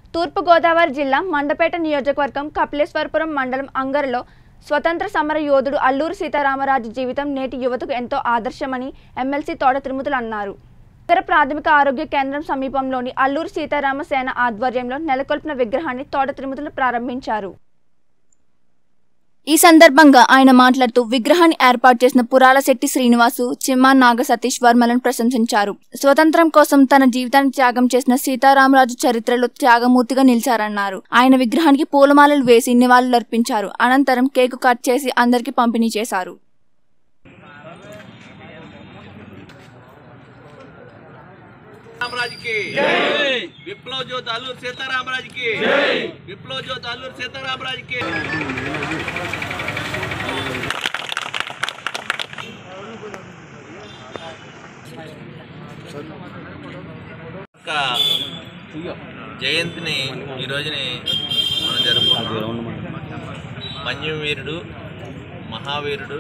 తూర్పుగోదావరి జిల్లా మండపేట నియోజకవర్గం కపిలేశ్వరపురం మండలం అంగరలో స్వతంత్ర సమర యోధుడు అల్లూరు సీతారామరాజు జీవితం నేటి యువతకు ఎంతో ఆదర్శమని ఎమ్మెల్సీ తోట తిరుమతులు అన్నారు నగర ప్రాథమిక ఆరోగ్య కేంద్రం సమీపంలోని అల్లూరు సీతారామ సేన ఆధ్వర్యంలో నెలకొల్పిన విగ్రహాన్ని తోట తిరుమతులు ప్రారంభించారు ఈ సందర్భంగా ఆయన మాట్లాడుతూ విగ్రహాన్ని ఏర్పాటు చేసిన పురాల శెట్టి శ్రీనివాసు చిమ్మా నాగ సతీష్ వర్మలను ప్రశంసించారు స్వతంత్రం కోసం తన జీవితాన్ని త్యాగం చేసిన సీతారామరాజు చరిత్రలో త్యాగమూర్తిగా నిలిచారన్నారు ఆయన విగ్రహానికి పూలమాలలు వేసి నివాళులర్పించారు అనంతరం కేకు కట్ చేసి అందరికీ పంపిణీ చేశారు రామరాజ్ కి విప్లవ జ్యోతి అల్లూరు సీతారామరాజ్ కి విప్లవ జ్యోతి అల్లూరు సీతారామరాజ్ కి యొక్క జయంతిని ఈ రోజుని మనం జరుపుకుంటున్నాం మన్యం వీరుడు మహావీరుడు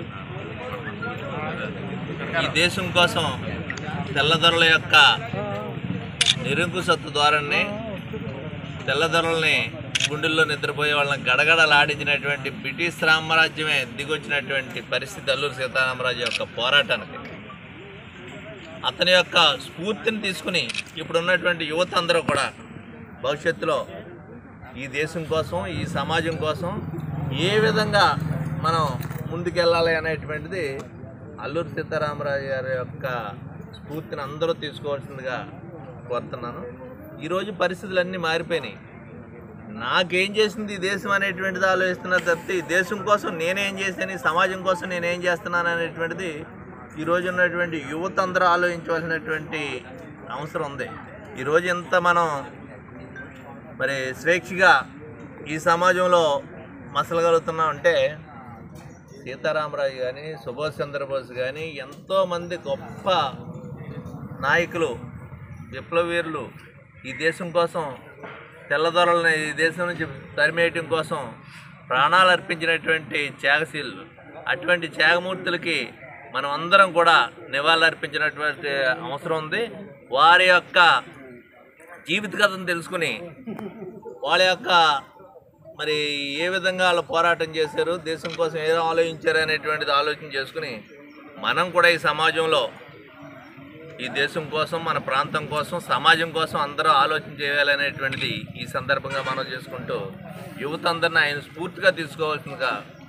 ఈ దేశం కోసం తెల్లదొరల యొక్క నిరంకుశత్వ ద్వారానే తెల్లదొరల్ని గుండెల్లో నిద్రపోయే వాళ్ళని గడగడలాడించినటువంటి బ్రిటిష్ సామ్రాజ్యమే దిగొచ్చినటువంటి పరిస్థితి అల్లూరు సీతారామరాజు యొక్క పోరాటానికి అతని యొక్క స్ఫూర్తిని తీసుకుని ఇప్పుడు ఉన్నటువంటి యువత అందరూ కూడా భవిష్యత్తులో ఈ దేశం కోసం ఈ సమాజం కోసం ఏ విధంగా మనం ముందుకెళ్ళాలి అనేటువంటిది అల్లూరు సీతారామరాజు గారి యొక్క స్ఫూర్తిని అందరూ తీసుకోవాల్సిందిగా కోరుతున్నాను ఈరోజు పరిస్థితులన్నీ మారిపోయినాయి నాకేం చేసింది ఈ దేశం అనేటువంటిది ఆలోచిస్తున్నా తప్పితే ఈ దేశం కోసం నేనేం చేశాను ఈ సమాజం కోసం నేనేం చేస్తున్నాను అనేటువంటిది ఈరోజు ఉన్నటువంటి యువత అందరూ ఆలోచించవలసినటువంటి అవసరం ఉంది ఈరోజు ఇంత మనం మరి స్వేచ్ఛగా ఈ సమాజంలో మసలగలుగుతున్నాం అంటే సీతారామరాజు కానీ సుభాష్ చంద్రబోస్ కానీ ఎంతోమంది గొప్ప నాయకులు విప్లవీరులు ఈ దేశం కోసం తెల్లదొరలని ఈ దేశం నుంచి తరిమేయటం కోసం ప్రాణాలు అర్పించినటువంటి త్యాగశీలు అటువంటి త్యాగమూర్తులకి మనం అందరం కూడా నివాళులర్పించినటువంటి అవసరం ఉంది వారి యొక్క జీవిత కథను తెలుసుకుని వాళ్ళ యొక్క మరి ఏ విధంగా వాళ్ళు పోరాటం చేశారు దేశం కోసం ఏం ఆలోచించారు అనేటువంటిది ఆలోచన చేసుకుని మనం కూడా ఈ సమాజంలో ఈ దేశం కోసం మన ప్రాంతం కోసం సమాజం కోసం అందరూ ఆలోచన చేయాలనేటువంటిది ఈ సందర్భంగా మనం చేసుకుంటూ యువత అందరిని ఆయన స్ఫూర్తిగా తీసుకోవాల్సిందిగా